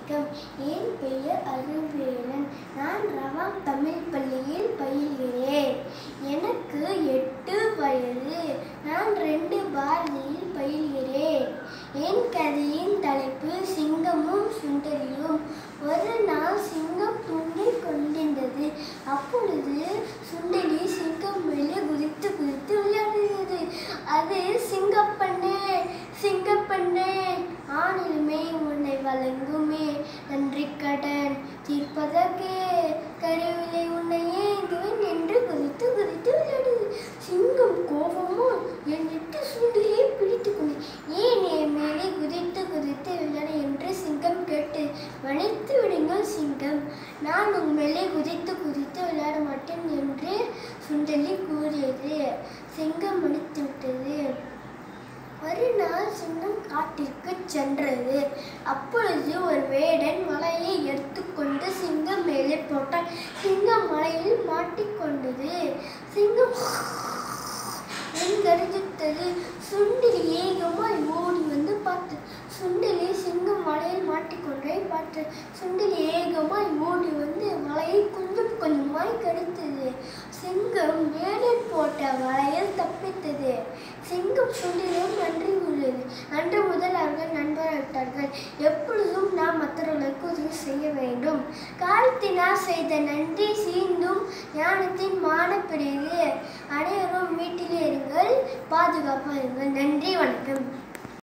வணக்கம் என் பெயர் அருள்வேலன் நான் ரவாம் தமிழ் பள்ளியில் பயில்கிறேன் எனக்கு எட்டு வயது நான் ரெண்டு பாரதியில் பயில்கிறேன் என் கதையின் தலைப்பு சிங்கமும் சுண்டலியும் ஒரு நாள் சிங்கம் தூங்கிக் கொண்டிருந்தது அப்பொழுது சுண்டலி சிங்கம் மேலே குதித்து குதித்து விளையாடுகிறது அது சிங்கப்பண்ணே சிங்கப்பண்ணே ஆணிலுமே உன்னை வழங்குமே நன்றி கடன் தீர்ப்பதற்கே கருவிலை உன்னை ஏங்குவேன் என்று குதித்து குதித்து விளையாடுது சிங்கம் கோபமோ என் எட்டு சுண்டியை பிடித்து கொண்டு ஏன் என் மேலே குதித்து குதித்து விளையாட என்று சிங்கம் கேட்டு மன்னித்து விடுங்கள் சிங்கம் நான் உன் மேலே குதித்து குதித்து விளையாட மாட்டேன் என்று சுண்டலி கூறியது சிங்கம் மன்னித்து விட்டது ஒரு நாள் சிங்கம் காட்டிற்கு சென்றது அப்பொழுது ஒரு வேடன் மலையை எடுத்துக்கொண்டு சிங்கம் மேலே போட்டான் சிங்கம் மலையில் மாட்டிக்கொண்டது சிங்கம் எங்கடித்தது சுண்டலி ஏகமாய் ஓடி வந்து பார்த்து சுண்டலி சிங்கம் மலையில் மாட்டிக்கொண்டே பார்த்து சுண்டலி ஏகமாய் ஓடி வந்து மலையை கொஞ்சம் கொஞ்சமாய் கடித்தது சிங்கம் வேடன் போட்ட வலையில் தப்பித்தது சிங்கம் சுண்டலிடம் நன்றி கூறியது அன்று முதல் அவர்கள் நண்பராகிட்டார்கள் எப்பொழுதும் நாம் மற்றவர்களுக்கு உதவி செய்ய வேண்டும் காலத்தினால் செய்த நன்றி சீண்டும் ஞானத்தின் மானப்பிரிவு அனைவரும் வீட்டிலே இருங்கள் பாதுகாப்பாக இருங்கள் நன்றி வணக்கம்